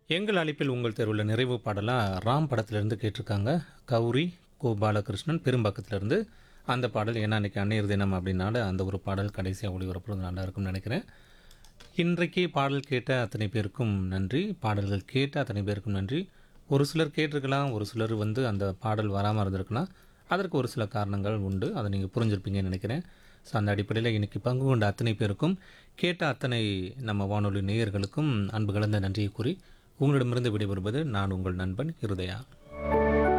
எங்கள் அழைப்பில் உங்கள் தெருவில் நிறைவு பாடலாக ராம் படத்திலிருந்து கேட்டிருக்காங்க கௌரி கோ பாலகிருஷ்ணன் பெரும்பாக்கத்திலிருந்து அந்த பாடல் ஏன்னா அன்றைக்கி அன்னையர் தினம் அப்படின்னால அந்த ஒரு பாடல் கடைசியாக ஒளிபரப்புறது நல்லா இருக்கும்னு நினைக்கிறேன் இன்றைக்கு பாடல் கேட்ட அத்தனை பேருக்கும் நன்றி பாடல்கள் கேட்ட அத்தனை பேருக்கும் நன்றி ஒரு சிலர் கேட்டிருக்கலாம் ஒரு சிலர் வந்து அந்த பாடல் வராமல் இருந்திருக்கலாம் அதற்கு ஒரு சில காரணங்கள் உண்டு அதை நீங்கள் புரிஞ்சிருப்பீங்கன்னு நினைக்கிறேன் ஸோ அந்த அடிப்படையில் இன்றைக்கி பங்கு கொண்ட அத்தனை பேருக்கும் கேட்ட அத்தனை நம்ம வானொலி நேயர்களுக்கும் அன்பு கலந்த நன்றியை கூறி உங்களிடமிருந்து விடைபெறுவது நான் உங்கள் நண்பன் இருதயா